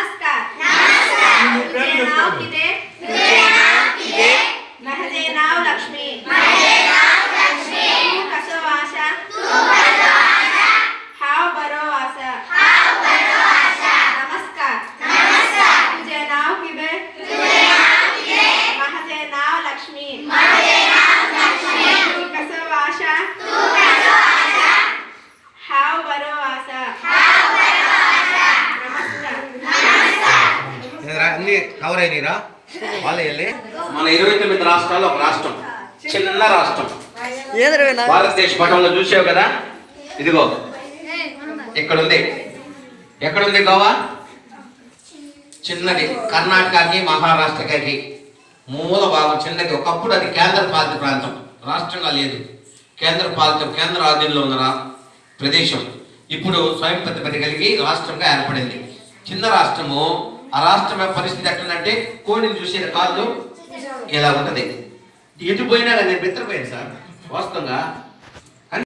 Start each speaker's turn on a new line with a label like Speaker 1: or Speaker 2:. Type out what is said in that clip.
Speaker 1: नमस्कार
Speaker 2: పేరు
Speaker 1: तुझे नाव
Speaker 2: చెప్పండి.
Speaker 1: किदे महजे नाव लक्ष्मी तू कसो आशा हाव बरो आशा नमस्कार तुझे नाव किदे महजे नाव लक्ष्मी तू कसो आशा हाव बरो आशा नमस्कार
Speaker 3: ఏందిరా, అన్ని కవర్ అయినరా వాళ్ళు వెళ్ళి
Speaker 4: మన ఇరవై తొమ్మిది రాష్ట్రాల్లో ఒక రాష్ట్రం చిన్న రాష్ట్రం
Speaker 5: ఏంద్రవేనా
Speaker 4: భారతదేశ పటంలో చూసావు కదా ఇదిగో ఇక్కడ ఉంది ఎక్కడ ఉంది గోవా చిన్నది కర్ణాటకకి మహారాష్ట్రకి మూల భాగం చిన్నది ఒకప్పుడు అది కేంద్ర పాలిత ప్రాంతం రాష్ట్రంగా లేదు కేంద్ర పాలిత కేంద్ర ఆధీనంలో ఉన్న రా- ప్రదేశం ఇప్పుడు స్వయం ప్రతిపత్తి కలిగి రాష్ట్రంగా ఏర్పడింది చిన్న రాష్ట్రము ఆ రాష్ట్రం యొక్క పరిస్థితి ఎట్లంటే కోడిని చూసే కాళ్ళు ఇలా ఉంటది ఎటు పోయినా కానీ నేను మిత్రపోయాను సార్ వాస్తవంగా